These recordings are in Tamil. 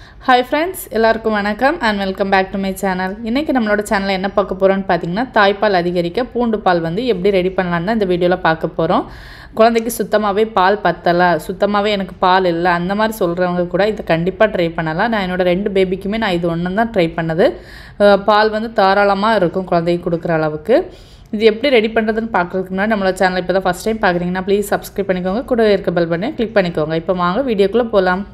ஹாய் ஃப்ரெண்ட்ஸ் எல்லாருக்கும் வணக்கம் and welcome back to my channel இன்றைக்கி நம்மளோட சேனலில் என்ன பார்க்க போகிறோம்னு பார்த்தீங்கன்னா தாய்ப்பால் அதிகரிக்க பூண்டு பால் வந்து எப்படி ரெடி பண்ணலான்னு தான் இந்த வீடியோவில் பார்க்க போகிறோம் குழந்தைக்கு சுத்தமாகவே பால் பத்தலை சுத்தமாகவே எனக்கு பால் இல்லை அந்த மாதிரி சொல்கிறவங்க கூட இதை கண்டிப்பாக ட்ரை பண்ணலாம் நான் என்னோடய ரெண்டு பேபிக்குமே நான் இது ஒன்று தான் ட்ரை பண்ணது அஹ் பால் வந்து தாராளமாக இருக்கும் குழந்தைக்கு கொடுக்குற அளவுக்கு இது எப்படி ரெடி பண்ணுறதுன்னு பார்க்குறதுக்கு முன்னாடி நம்மளோட சேனல் இப்போ தான் ஃபஸ்ட் டைம் பார்க்குறீங்கன்னா ப்ளீஸ் சப்ஸ்கிரைப் பண்ணிக்கோங்க கூட இருக்க பெல் பண்ணி கிளிக் பண்ணிக்கோங்க இப்போ வாங்க வீடியோக்குள்ளே போகலாம்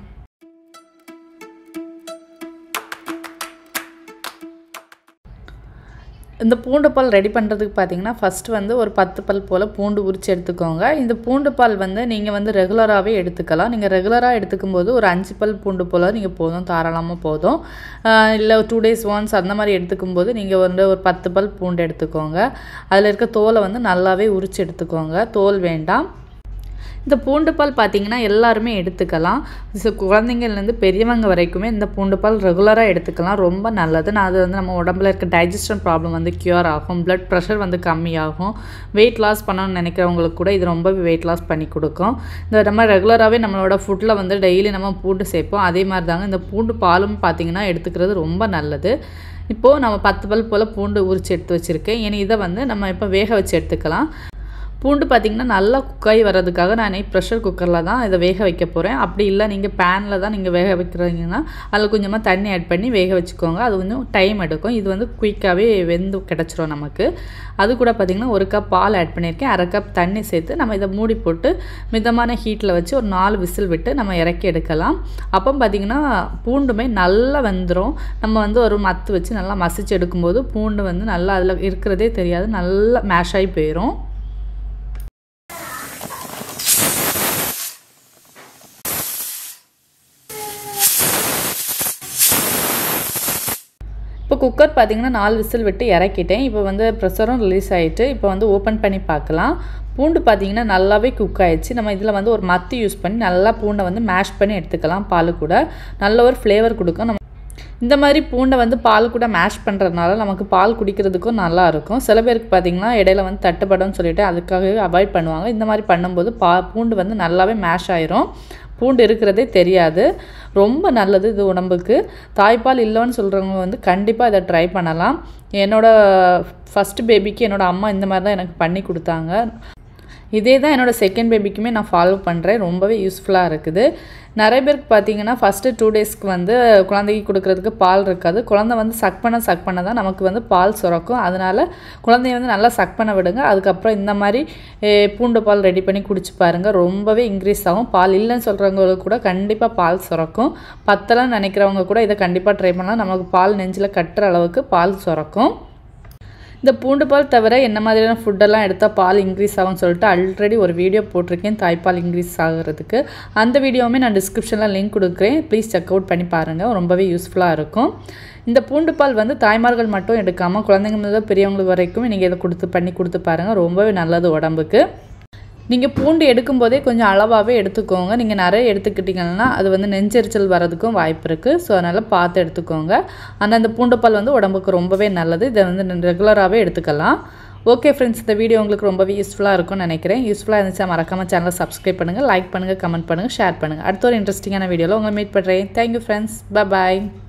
இந்த பூண்டு பால் ரெடி பண்ணுறதுக்கு பார்த்தீங்கன்னா ஃபஸ்ட்டு வந்து ஒரு பத்து பல் போல் பூண்டு உரித்து எடுத்துக்கோங்க இந்த பூண்டு பால் வந்து நீங்கள் வந்து ரெகுலராகவே எடுத்துக்கலாம் நீங்கள் ரெகுலராக எடுத்துக்கும் போது ஒரு அஞ்சு பல் பூண்டு போல் நீங்கள் போதும் தாராளமாக போதும் இல்லை டூ டேஸ் ஒன்ஸ் அந்த மாதிரி எடுத்துக்கும் போது நீங்கள் வந்து ஒரு பத்து பல் பூண்டு எடுத்துக்கோங்க அதில் இருக்க தோலை வந்து நல்லாவே உரித்து எடுத்துக்கோங்க தோல் வேண்டாம் இந்த பூண்டு பால் பார்த்தீங்கன்னா எல்லாருமே எடுத்துக்கலாம் ஸோ குழந்தைங்கள்லேருந்து பெரியவங்க வரைக்குமே இந்த பூண்டு பால் ரெகுலராக எடுத்துக்கலாம் ரொம்ப நல்லது நான் அது வந்து நம்ம உடம்புல இருக்க டைஜஷன் ப்ராப்ளம் வந்து க்யூர் ஆகும் ப்ளட் ப்ரெஷர் வந்து கம்மியாகும் வெயிட் லாஸ் பண்ணணும்னு நினைக்கிறவங்களுக்கு கூட இது ரொம்ப வெயிட் லாஸ் பண்ணி கொடுக்கும் இந்த நம்ம ரெகுலராகவே நம்மளோட ஃபுட்டில் வந்து டெய்லி நம்ம பூண்டு சேர்ப்போம் அதே மாதிரி தாங்க இந்த பூண்டு பாலும் பார்த்தீங்கன்னா எடுத்துக்கிறது ரொம்ப நல்லது இப்போது நம்ம பத்து பல் போல் பூண்டு உரித்து எடுத்து வச்சுருக்கேன் இனி இதை வந்து நம்ம இப்போ வேக வச்சு எடுத்துக்கலாம் பூண்டு பார்த்திங்கன்னா நல்லா குக்காகி வர்றதுக்காக நான் ப்ரெஷர் குக்கரில் தான் இதை வேக வைக்க போகிறேன் அப்படி இல்லை நீங்கள் பேனில் தான் நீங்கள் வேக வைக்கிறீங்கன்னா அதில் கொஞ்சமாக தண்ணி ஆட் பண்ணி வேக வச்சுக்கோங்க அது கொஞ்சம் டைம் எடுக்கும் இது வந்து குயிக்காகவே வெந்து கிடச்சிரும் நமக்கு அது கூட பார்த்திங்கன்னா ஒரு கப் பால் ஆட் பண்ணியிருக்கேன் அரை கப் தண்ணி சேர்த்து நம்ம இதை மூடி போட்டு மிதமான ஹீட்டில் வச்சு ஒரு நாலு விசில் விட்டு நம்ம இறக்கி எடுக்கலாம் அப்போ பார்த்திங்கன்னா பூண்டுமே நல்லா வெந்துடும் நம்ம வந்து ஒரு மத்து வச்சு நல்லா மசிச்சு எடுக்கும்போது பூண்டு வந்து நல்லா அதில் இருக்கிறதே தெரியாது நல்லா மேஷ் ஆகி போயிடும் இப்போ குக்கர் பார்த்திங்கன்னா நாலு விசில் விட்டு இறக்கிட்டேன் இப்போ வந்து ப்ரெஷரும் ரிலீஸ் ஆகிட்டு இப்போ வந்து ஓப்பன் பண்ணி பார்க்கலாம் பூண்டு பார்த்திங்கன்னா நல்லாவே குக் ஆகிடுச்சு நம்ம இதில் வந்து ஒரு மத்து யூஸ் பண்ணி நல்லா பூண்டை வந்து மேஷ் பண்ணி எடுத்துக்கலாம் பால் கூட நல்ல ஒரு ஃப்ளேவர் கொடுக்கும் நம்ம இந்த மாதிரி பூண்டை வந்து பால் கூட மேஷ் பண்ணுறதுனால நமக்கு பால் குடிக்கிறதுக்கும் நல்லா இருக்கும் சில பேருக்கு பார்த்திங்கன்னா இடையில வந்து தட்டுப்படும் சொல்லிட்டு அதுக்காகவே அவாய்ட் பண்ணுவாங்க இந்த மாதிரி பண்ணும்போது பா பூண்டு வந்து நல்லாவே மேஷ் ஆயிரும் பூண்டு இருக்கிறதே தெரியாது ரொம்ப நல்லது இது உடம்புக்கு தாய்ப்பால் இல்லைன்னு சொல்கிறவங்க வந்து கண்டிப்பாக இதை ட்ரை பண்ணலாம் என்னோடய ஃபஸ்ட்டு பேபிக்கு என்னோடய அம்மா இந்த மாதிரி தான் எனக்கு பண்ணி கொடுத்தாங்க இதே தான் என்னோடய செகண்ட் பேபிக்குமே நான் ஃபாலோ பண்ணுறேன் ரொம்பவே யூஸ்ஃபுல்லாக இருக்குது நிறைய பேருக்கு பார்த்தீங்கன்னா ஃபஸ்ட்டு டூ டேஸ்க்கு வந்து குழந்தைக்கு கொடுக்குறதுக்கு பால் இருக்காது குழந்தை வந்து சக் பண்ண சக் பண்ண தான் நமக்கு வந்து பால் சுரக்கும் அதனால் குழந்தைய வந்து நல்லா சக் பண்ண விடுங்க அதுக்கப்புறம் இந்த மாதிரி பூண்டு பால் ரெடி பண்ணி குடிச்சு பாருங்கள் ரொம்பவே இன்க்ரீஸ் ஆகும் பால் இல்லைன்னு சொல்கிறவங்களுக்கு கூட கண்டிப்பாக பால் சுரக்கும் பத்தலாம் நினைக்கிறவங்க கூட இதை கண்டிப்பாக ட்ரை பண்ணலாம் நமக்கு பால் நெஞ்சில் கட்டுற அளவுக்கு பால் சுரக்கும் இந்த பூண்டு பால் தவிர என்ன மாதிரியான ஃபுட்டெல்லாம் எடுத்தால் பால் இன்க்ரீஸ் ஆகும்னு சொல்லிட்டு ஆல்ரெடி ஒரு வீடியோ போட்டிருக்கேன் தாய்ப்பால் இன்க்ரீஸ் ஆகிறதுக்கு அந்த வீடியோவுமே நான் டிஸ்கிரிப்ஷனில் லிங்க் கொடுக்குறேன் ப்ளீஸ் செக் அவுட் பண்ணி பாருங்கள் ரொம்பவே யூஸ்ஃபுல்லாக இருக்கும் இந்த பூண்டு பால் வந்து தாய்மார்கள் மட்டும் எடுக்காமல் குழந்தைங்க முதல் பெரியவங்களுக்கு வரைக்கும் நீங்கள் இதை கொடுத்து பண்ணி கொடுத்து பாருங்கள் ரொம்பவே நல்லது உடம்புக்கு நீங்கள் பூண்டு எடுக்கும்போதே கொஞ்சம் அளவாகவே எடுத்துக்கோங்க நீங்கள் நிறைய எடுத்துக்கிட்டிங்கன்னா அது வந்து நெஞ்செரிச்சல் வரதுக்கும் வாய்ப்பு இருக்குது ஸோ அதனால் பார்த்து எடுத்துக்கோங்க ஆனால் அந்த பூண்டு பால் வந்து உடம்புக்கு ரொம்பவே நல்லது இதை வந்து ரெகுலராகவே எடுத்துக்கலாம் ஓகே ஃப்ரெண்ட்ஸ் இந்த வீடியோ உங்களுக்கு ரொம்பவே யூஸ்ஃபுல்லாக இருக்கும்னு நினைக்கிறேன் யூஸ்ஃபுல்லாக இருந்துச்சா மறக்காமல் சேனலை சப்ஸ்கிரைப் பண்ணுங்கள் லைக் பண்ணுங்கள் கமெண்ட் பண்ணுங்கள் ஷேர் பண்ணுங்கள் அடுத்த ஒரு இன்ட்ரெஸ்டிங்கான வீடியோவில் உங்களை மீட் பண்ணுறேன் தேங்க்யூ ஃப்ரெண்ட்ஸ் பாய்